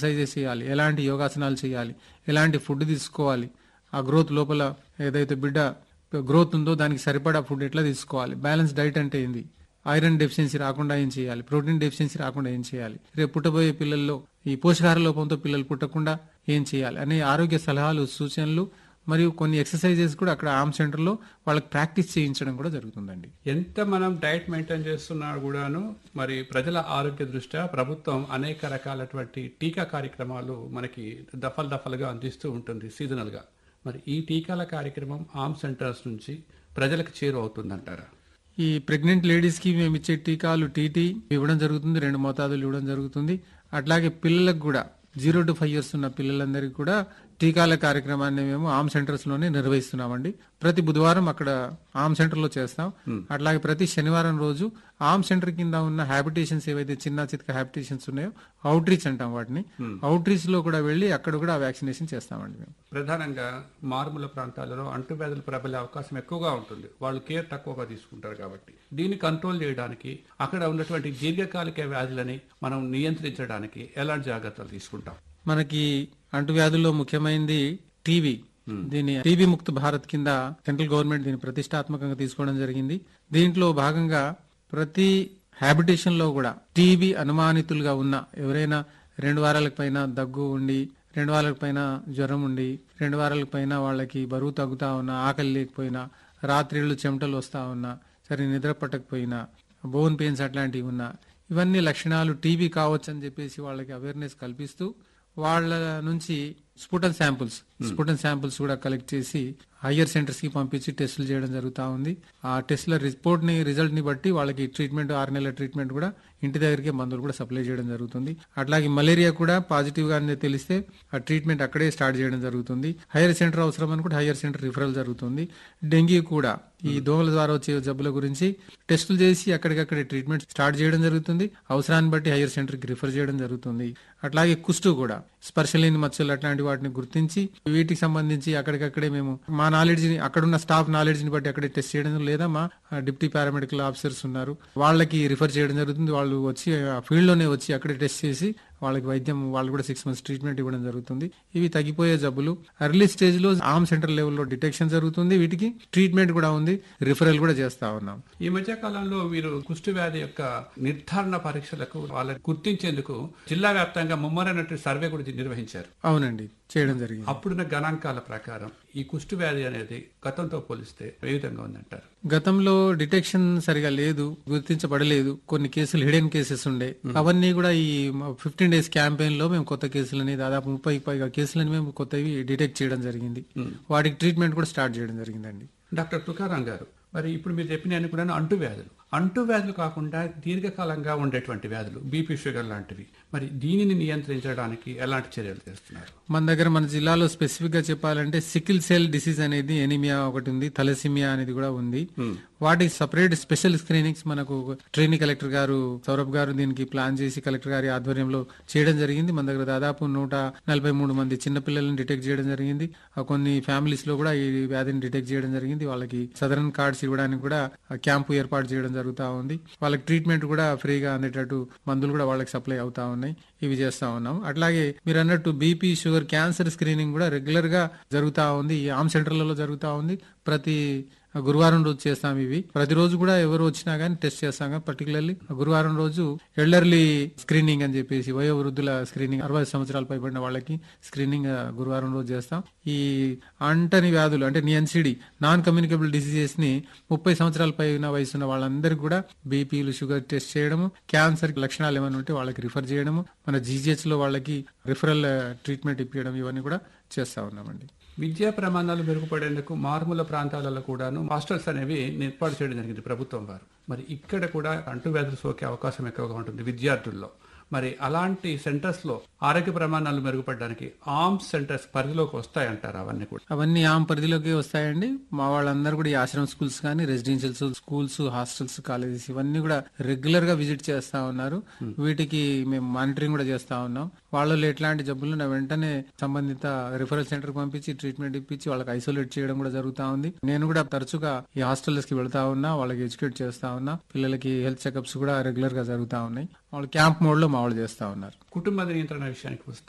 exercises చేయాలి ఎలాంటి యోగాసనాలు చేయాలి ఎలాంటి ఫుడ్ తీసుకోవాలి ఆ గ్రోత్ లోపల ఏదైతే బిడ్డ గ్రోత్ ఉందో దానికి సరిపడా ఫుడ్ ఎట్లా తీసుకోవాలి బ్యాలెన్స్ డైట్ అంటే ఏంది ఐరన్ డెఫిషియన్సీ రాకుండా ఏం చేయాలి ప్రోటీన్ డెఫిషియన్సీ రాకుండా ఏం చేయాలి రేపు పుట్టబోయే పిల్లల్లో ఈ పోషకాహార లోపంతో పిల్లలు పుట్టకుండా ఏం చేయాలి అనే ఆరోగ్య సలహాలు సూచనలు మరియు కొన్ని ఎక్సర్సైజెస్ కూడా అక్కడ ఆర్మ్ సెంటర్లో వాళ్ళకి ప్రాక్టీస్ చేయించడం కూడా జరుగుతుందండి ఎంత మనం డైట్ మెయింటైన్ చేస్తున్నా కూడాను మరి ప్రజల ఆరోగ్య దృష్ట్యా ప్రభుత్వం అనేక రకాలటువంటి టీకా కార్యక్రమాలు మనకి దఫలు దఫలుగా అందిస్తూ ఉంటుంది సీజనల్ గా మరి ఈ టీకాల కార్యక్రమం ఆర్మ్ సెంటర్స్ నుంచి ప్రజలకు చేరువవుతుందంటారా ఈ ప్రెగ్నెంట్ లేడీస్ కి మేము ఇచ్చే టీకాలు టీటీ ఇవ్వడం జరుగుతుంది రెండు మోతాదులు ఇవ్వడం జరుగుతుంది అట్లాగే పిల్లలకు కూడా జీరో టు ఫైవ్ ఇయర్స్ ఉన్న పిల్లలందరికీ కూడా టీకాల కార్యక్రమాన్ని మేము ఆమ్ సెంటర్స్ లోనే నిర్వహిస్తున్నామండి ప్రతి బుధవారం అక్కడ ఆమ్ సెంటర్ లో చేస్తాం అట్లాగే ప్రతి శనివారం రోజు ఆమ్ సెంటర్ కింద ఉన్న హ్యాబిటేషన్స్ ఏవైతే చిన్న చిత్క హ్యాబిటేషన్స్ ఉన్నాయో అవుట్ రీచ్ అంటాం వాటిని అవుట్ రీచ్ లో కూడా వెళ్ళి అక్కడ కూడా వ్యాక్సినేషన్ చేస్తామండి మేము ప్రధానంగా మారుమూల ప్రాంతాలలో అంటువ్యాధులు ప్రబలే అవకాశం ఎక్కువగా ఉంటుంది వాళ్ళు కేర్ తక్కువగా తీసుకుంటారు కాబట్టి దీన్ని కంట్రోల్ చేయడానికి అక్కడ ఉన్నటువంటి దీర్ఘకాలిక వ్యాధులని మనం నియంత్రించడానికి ఎలాంటి జాగ్రత్తలు తీసుకుంటాం మనకి అంటువ్యాధుల్లో ముఖ్యమైనది టీబీ దీని టీబీ ముక్త భారత్ కింద సెంట్రల్ గవర్నమెంట్ దీన్ని ప్రతిష్టాత్మకంగా తీసుకోవడం జరిగింది దీంట్లో భాగంగా ప్రతి హ్యాబిటేషన్ లో కూడా టీబీ అనుమానితులుగా ఉన్న ఎవరైనా రెండు వారాలకు పైన దగ్గు ఉండి రెండు వారాలకు పైన జ్వరం ఉండి రెండు వారాలకు పైన వాళ్ళకి బరువు తగ్గుతా ఉన్నా ఆకలి లేకపోయినా రాత్రిళ్ళు చెమటలు వస్తా ఉన్నా సరే నిద్ర పట్టకపోయినా బోన్ పెయిన్స్ అట్లాంటివి ఉన్నా ఇవన్నీ లక్షణాలు టీబీ కావచ్చు అని చెప్పేసి వాళ్ళకి అవేర్నెస్ కల్పిస్తూ వాళ్ళ నుంచి స్ఫుటన్ శాంపుల్స్ స్ఫుటన్ శాంపుల్స్ కూడా కలెక్ట్ చేసి హయ్యర్ సెంటర్స్ కి పంపించి టెస్టులు చేయడం జరుగుతా ఉంది ఆ టెస్ట్ల రిపోర్ట్ ని రిజల్ట్ ని బట్టి వాళ్ళకి ట్రీట్మెంట్ ఆరు నెలల ట్రీట్మెంట్ కూడా ఇంటి దగ్గరికి మందులు కూడా సప్లై చేయడం జరుగుతుంది అట్లాగే మలేరియా కూడా పాజిటివ్ గా తెలిస్తే ఆ ట్రీట్మెంట్ అక్కడే స్టార్ట్ చేయడం జరుగుతుంది హైయర్ సెంటర్ అవసరం అనుకుంటే హైయర్ సెంటర్ రిఫరల్ జరుగుతుంది డెంగ్యూ కూడా ఈ దోమల ద్వారా వచ్చే జబ్బుల గురించి టెస్టులు చేసి అక్కడికక్కడే ట్రీట్మెంట్ స్టార్ట్ చేయడం జరుగుతుంది అవసరాన్ని బట్టి హైయర్ సెంటర్ కి రిఫర్ చేయడం జరుగుతుంది అట్లాగే కుష్టు కూడా స్పర్శలేని మచ్చలు అట్లాంటి వాటిని గుర్తించి వీటికి సంబంధించి అక్కడికక్కడే మేము మా నాలెడ్జ్ ని అక్కడున్న స్టాఫ్ నాలెడ్జ్ ని బట్టి అక్కడే టెస్ట్ చేయడం లేదా మా డిప్టీ పారామెడికల్ ఆఫీసర్స్ ఉన్నారు వాళ్ళకి రిఫర్ చేయడం జరుగుతుంది వాళ్ళు వచ్చి ఆ ఫీల్డ్ లోనే వచ్చి అక్కడే టెస్ట్ చేసి వాళ్ళకి వైద్యం వాళ్ళు కూడా సిక్స్ మంత్స్ ట్రీట్మెంట్ ఇవ్వడం జరుగుతుంది ఇవి తగ్గిపోయే జబ్బులు ఎర్లీ స్టేజ్ లో ఆర్మ్ సెంటర్ లెవెల్లో డిటెక్షన్ జరుగుతుంది వీటికి ట్రీట్మెంట్ కూడా ఉంది రిఫరల్ కూడా చేస్తా ఉన్నాం ఈ మధ్య కాలంలో మీరు కుష్టి వ్యాధి యొక్క నిర్ధారణ పరీక్షలకు వాళ్ళని గుర్తించేందుకు జిల్లా వ్యాప్తంగా ముమ్మరైనటువంటి సర్వే కూడా నిర్వహించారు అవునండి చేయడం జరిగింది అప్పుడున్న గణాంకాల ప్రకారం ఈ కుష్టి వ్యాధి అనేది గతంతో పోలిస్తే ఏ విధంగా ఉందంటారు గతంలో డిటెక్షన్ సరిగా లేదు గుర్తించబడలేదు కొన్ని కేసులు హిడెన్ కేసెస్ ఉండే అవన్నీ కూడా ఈ ఫిఫ్టీన్ డేస్ క్యాంపెయిన్ లో మేము కొత్త కేసులని దాదాపు ముప్పై పైగా కేసులని మేము కొత్తవి డిటెక్ట్ చేయడం జరిగింది వాటికి ట్రీట్మెంట్ కూడా స్టార్ట్ చేయడం జరిగిందండి డాక్టర్ తుకారాం గారు మరి ఇప్పుడు మీరు చెప్పిన కూడా అంటువ్యాధులు అంటువ్యాధులు కాకుండా దీర్ఘకాలంగా ఉండేటువంటి వ్యాధులు బీపీ షుగర్ లాంటివి మరి దీనిని నియంత్రించడానికి ఎలాంటి చర్యలు చేస్తున్నారు మన దగ్గర మన జిల్లాలో స్పెసిఫిక్ గా చెప్పాలంటే సికిల్ సెల్ డిసీజ్ అనేది ఎనిమియా ఒకటి ఉంది థలసిమియా అనేది కూడా ఉంది వాటికి సపరేట్ స్పెషల్ స్క్రీనింగ్స్ మనకు ట్రైనింగ్ కలెక్టర్ గారు సౌరభ్ గారు దీనికి ప్లాన్ చేసి కలెక్టర్ గారి ఆధ్వర్యంలో చేయడం జరిగింది మన దగ్గర దాదాపు నూట నలభై మూడు మంది చిన్నపిల్లలను డిటెక్ట్ చేయడం జరిగింది ఆ కొన్ని ఫ్యామిలీస్ లో కూడా ఈ వ్యాధిని డిటెక్ట్ చేయడం జరిగింది వాళ్ళకి సదరన్ కార్డ్స్ ఇవ్వడానికి కూడా క్యాంపు ఏర్పాటు చేయడం జరుగుతా ఉంది వాళ్ళకి ట్రీట్మెంట్ కూడా ఫ్రీగా అందేటట్టు మందులు కూడా వాళ్ళకి సప్లై అవుతా ఉన్నాయి ఇవి చేస్తా ఉన్నాం అట్లాగే మీరు అన్నట్టు బీపీ షుగర్ క్యాన్సర్ స్క్రీనింగ్ కూడా రెగ్యులర్ గా జరుగుతా ఉంది ఈ ఆమ్ సెంటర్లలో జరుగుతా ఉంది ప్రతి గురువారం రోజు చేస్తాం ఇవి ప్రతిరోజు కూడా ఎవరు వచ్చినా గానీ టెస్ట్ చేస్తాం పర్టికులర్లీ గురువారం రోజు ఎల్డర్లీ స్క్రీనింగ్ అని చెప్పేసి వయో వృద్ధుల స్క్రీనింగ్ అరవై సంవత్సరాలు పైబడిన వాళ్ళకి స్క్రీనింగ్ ఆ, గురువారం రోజు చేస్తాం ఈ అంటని వ్యాధులు అంటే ఎన్సిడి నాన్ కమ్యూనికబుల్ డిసీజెస్ ని ముప్పై సంవత్సరాల పైన వయసున్న వాళ్ళందరికీ కూడా బీపీలు షుగర్ టెస్ట్ చేయడము క్యాన్సర్ లక్షణాలు ఏమైనా ఉంటే వాళ్ళకి రిఫర్ చేయడము మన జీజీహెచ్ లో వాళ్ళకి రిఫరల్ ట్రీట్మెంట్ ఇప్పించడం ఇవన్నీ కూడా చేస్తా ఉన్నామండి విద్యా ప్రమాణాలు మెరుగుపడేందుకు మారుమూల ప్రాంతాలలో కూడాను హాస్టల్స్ అనేవి ఏర్పాటు చేయడం జరిగింది ప్రభుత్వం వారు మరి ఇక్కడ కూడా అంటువ్యాధులు సోకే అవకాశం ఎక్కువగా ఉంటుంది విద్యార్థుల్లో మరి అలాంటి సెంటర్స్ లో ఆరోగ్య ప్రమాణాలు మెరుగుపడడానికి ఆర్మ్స్ సెంటర్స్ పరిధిలోకి వస్తాయంటారు అవన్నీ కూడా అవన్నీ ఆమె పరిధిలోకి వస్తాయండి మా వాళ్ళందరూ కూడా ఈ ఆశ్రమ స్కూల్స్ కానీ రెసిడెన్షియల్ స్కూల్స్ హాస్టల్స్ కాలేజెస్ ఇవన్నీ కూడా రెగ్యులర్ గా విజిట్ చేస్తా ఉన్నారు వీటికి మేము మానిటరింగ్ కూడా చేస్తా ఉన్నాం వాళ్ళలో ఎట్లాంటి జబ్బులు ఉన్న వెంటనే సంబంధిత రిఫరల్ సెంటర్ పంపించి ట్రీట్మెంట్ ఇప్పించి వాళ్ళకి ఐసోలేట్ చేయడం కూడా జరుగుతా ఉంది నేను కూడా తరచుగా ఈ హాస్టల్స్ కి వెళ్తా ఉన్నా వాళ్ళకి ఎడ్యుకేట్ చేస్తా ఉన్నా పిల్లలకి హెల్త్ చెకప్స్ కూడా రెగ్యులర్ గా జరుగుతా ఉన్నాయి వాళ్ళు క్యాంప్ మోడ్ లో మా వాళ్ళు చేస్తా ఉన్నారు కుటుంబ నియంత్రణ విషయానికి వస్తే